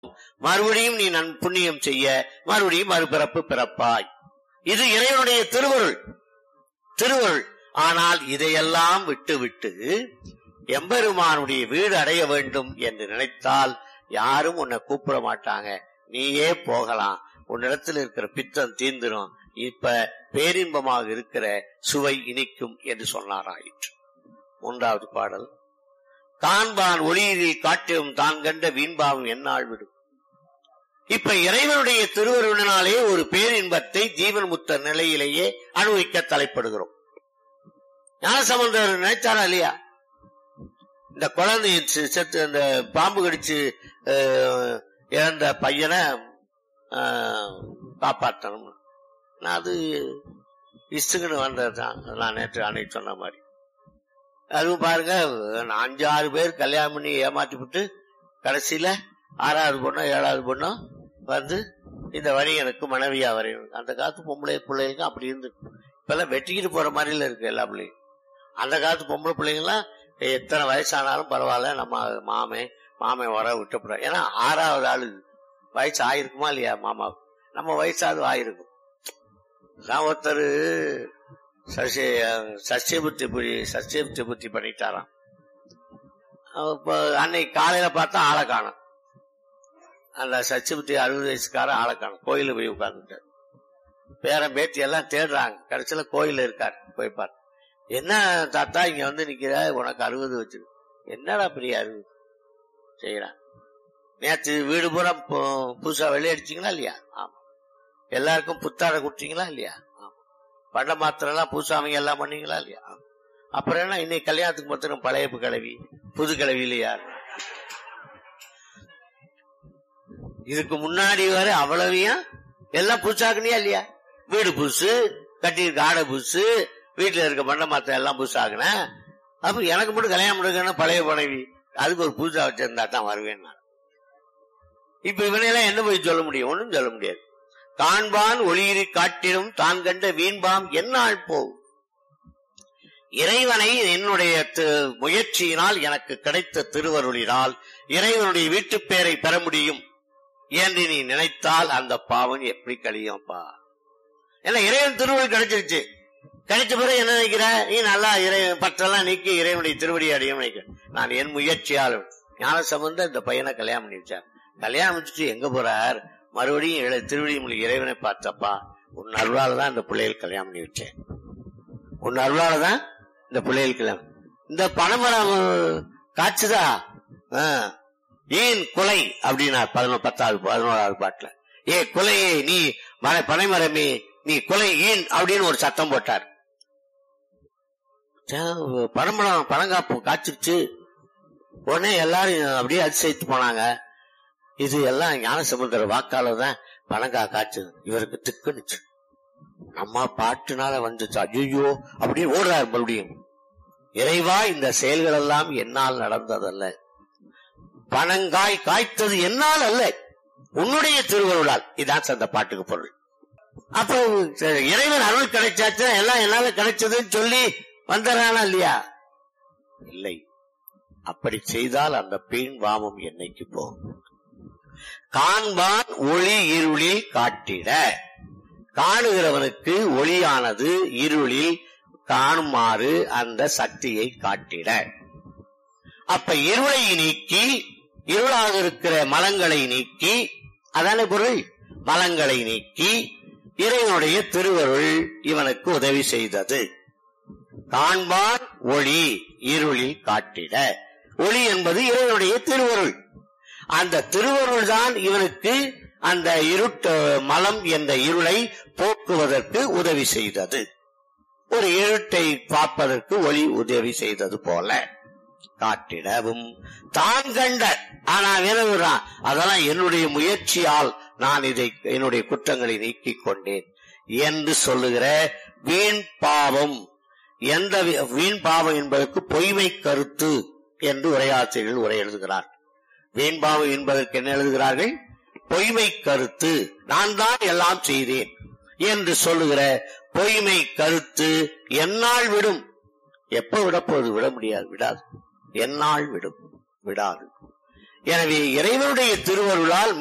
மறுபடியும் நீ நன் புண்ணியம் செய்ய மறுபடியும் மறுபிறப்பு பிறப்பாய் இது இறைவனுடைய திருவருள் திருவருள் ஆனால் இதையெல்லாம் விட்டு விட்டு எம்பெருமானுடைய வீடு அடைய வேண்டும் என்று நினைத்தால் யாரும் உன்னை கூப்பிட மாட்டாங்க நீயே போகலாம் உன்னிடத்தில் இருக்கிற பித்தம் தீந்துரும் இப்ப பேரின்பமாக இருக்கிற சுவை இனிக்கும் என்று சொன்னாராயிற்று மூன்றாவது பாடல் காண்பான் ஒளியிலில் காட்டிலும் தான் கண்ட வீண்பாவும் என்னால் விடும் இப்ப இறைவனுடைய திருவருளினாலே ஒரு பேரின்பத்தை ஜீவன் முத்த நிலையிலேயே அனுபவிக்க தலைப்படுகிறோம் ஞானசம்பந்தர் நினைச்சாரா இல்லையா இந்த குழந்தை செ- செத்து அந்த பாம்பு கடிச்சு அஹ், இறந்த பையனை அஹ், காப்பாற்றணும் நான் அது இஷ்டுக்குன்னு வந்தது தான் நான் நேற்று அன்னைக்கு சொன்ன மாதிரி அதுவும் பாருங்க நான் அஞ்சு ஆறு பேர் கல்யாணம் பண்ணி ஏமாத்தி விட்டு கடைசியில ஆறாவது பொண்ணோ ஏழாவது பொண்ணோ வந்து இந்த வரி எனக்கு மனைவியா வரையும் அந்த காலத்து பொம்பளை பிள்ளைகளுக்கு அப்படி இருந்து இப்பெல்லாம் வெட்டிக்கிட்டு போற மாதிரில இருக்கு எல்லா பிள்ளையும் அந்த காலத்து பொம்பளை பிள்ளைங்களாம் எத்தனை வயசானாலும் பரவாயில்ல நம்ம மாமே மாமே வர விட்டுப்படும் ஏன்னா ஆறாவது ஆளு வயசு ஆயிருக்குமா இல்லையா மாமாவுக்கு நம்ம வயசாவது ஆயிருக்கும் நான் ஒருத்தர் சசிய சசிய புத்தி புரி சசிய புத்தி புத்தி பண்ணிட்டாராம் அப்ப அன்னைக்கு காலையில பார்த்தா ஆளை காணும் அந்த சச்சி புத்தி அறுபது வயசுக்கார ஆளை காணும் கோயில போய் உட்கார்ந்துட்டார் பேரன் பேத்தி எல்லாம் தேடுறாங்க கடைசியில கோயில்ல இருக்காரு போய் பாரு என்ன தாத்தா இங்க வந்து நிக்கிற உனக்கு அறுபது வச்சிரு என்னடா பெரிய அறுபது செய்யறான் நேத்து வீடு பூரா பு- புதுசா வெள்ளை அடிச்சீங்களா இல்லையா ஆமா எல்லாருக்கும் புத்தாடை கொடுத்தீங்களா இல்லையா ஆமா பண்ட மாத்திரம் எல்லாம் பூசாமிங்க எல்லாம் பண்ணீங்களா இல்லையா ஆமா. அப்புறம் என்ன இன்னைக்கு கல்யாணத்துக்கு மாத்திரம் பழைய கிழவி புது கிழவி இல்லையா இதுக்கு முன்னாடி வர அவ்வளவையும் எல்லாம் புதுசாக்குனியா இல்லையா வீடு புதுசு கட்டியிருக்க ஆடை புதுசு வீட்டுல இருக்க மண்ட மாத்திரம் எல்லாம் புதுசாக்குனேன் அப்ப எனக்கு மட்டும் கல்யாணம் முடிக்கணும் பழைய பழவி அதுக்கு ஒரு புதுசா வச்சிருந்தா தான் வருவேன் நான். இப்ப இவனையெல்லாம் என்ன போய் சொல்ல முடியும் ஒண்ணும் சொல்ல முடியாது காண்பான் ஒளியிரி காட்டிலும் தான் கண்ட வீண்பாம் என்னால் போகும் இறைவனை என்னுடைய தி- முயற்சியினால் எனக்கு கிடைத்த திருவருளினால் இறைவனுடைய வீட்டுப் பேரை பெற முடியும் என்று நீ நினைத்தால் அந்த பாவம் எப்படி கழியும்பா ஏன்னா இறைவன் திருவருள் கிடைச்சிருச்சு கிடைச்ச பிறகு என்ன நினைக்கிற நீ நல்லா இறை பற்றெல்லாம் நீக்கி இறைவனுடைய திருவடி அடையும் நினைக்கிற நான் என் முயற்சியால் ஞான சம்பந்த இந்த பையனை கல்யாணம் பண்ணி வச்சார் கல்யாணம் முடிச்சுட்டு எங்க போறார் மறுபடியும் இறை- திருவடிமொழி இறைவனை பார்த்தப்பா உன் அருளால தான் இந்த பிள்ளைகள் கல்யாணம் பண்ணி வச்சேன் உன் அருளால தான் இந்த பிள்ளைகள் கல்யாணம் இந்த பனைமரம் காய்ச்சுதா ஆ. ஏன் கொலை அப்படின்னார் பதினொன்று பத்தாவது பதினோராவது பாட்டுல ஏ கொலையே நீ மர பனைமரமே நீ கொலை ஏன் அப்படின்னு ஒரு சத்தம் போட்டார் சே- பனம்பழம் பனங்காப்பு காய்ச்சிருச்சு உடனே எல்லாரும் அப்படியே அதிசயித்து போனாங்க இது எல்லாம் ஞான சமுத்திர வாக்கால தான் பனங்கா காய்ச்சது இவருக்கு திக்குனுச்சு நம்ம பாட்டுனால வந்துச்சு ஐயோ அப்படின்னு ஓடுறாரு மறுபடியும் இறைவா இந்த செயல்கள் எல்லாம் என்னால் நடந்ததல்ல பனங்காய் காய்த்தது என்னால் அல்ல உன்னுடைய திருவருளால் இதான் அந்த பாட்டுக்கு பொருள் அப்போ சரி, இறைவன் அருள் கிடைச்சாச்சு எல்லாம் என்னால கிடைச்சதுன்னு சொல்லி வந்துடுறானா இல்லையா இல்லை அப்படி செய்தால் அந்த பெண் வாமம் என்னைக்கு போகும் காண்பான் ஒளி இருளில் காட்டிட காணுகிறவனுக்கு ஒளியானது இருளில் காணுமாறு அந்த சக்தியை காட்டிட அப்ப இருளை நீக்கி இருளாக இருக்கிற மலங்களை நீக்கி அதான பொருள் மலங்களை நீக்கி இறைவனுடைய திருவருள் இவனுக்கு உதவி செய்தது காண்பான் ஒளி இருளில் காட்டிட ஒளி என்பது இறைவனுடைய திருவருள் அந்த திருவருள் தான் இவனுக்கு அந்த இருட்டு மலம் என்ற இருளை போக்குவதற்கு உதவி செய்தது ஒரு இருட்டை பார்ப்பதற்கு ஒளி உதவி செய்தது போல காட்டிடவும் தான் கண்ட ஆனா வினவுறான் அதெல்லாம் என்னுடைய முயற்சியால் நான் இதை என்னுடைய குற்றங்களை நீக்கிக் கொண்டேன் என்று சொல்லுகிற வீண் பாவம் எந்த வி- வீண் பாவம் என்பதற்கு பொய்மை கருத்து என்று உரையாசிரியர்கள் உரை எழுதுகிறார் வீண் பாவம் என்பதற்கு என்ன எழுதுகிறார்கள் பொய்மை கருத்து நான் தான் எல்லாம் செய்தேன் என்று சொல்லுகிற பொய்மை கருத்து என்னால் விடும் எப்ப விடப்போகுது விட முடியாது விடாது என்னால் விடும் விடாது எனவே இறைவனுடைய திருவருளால்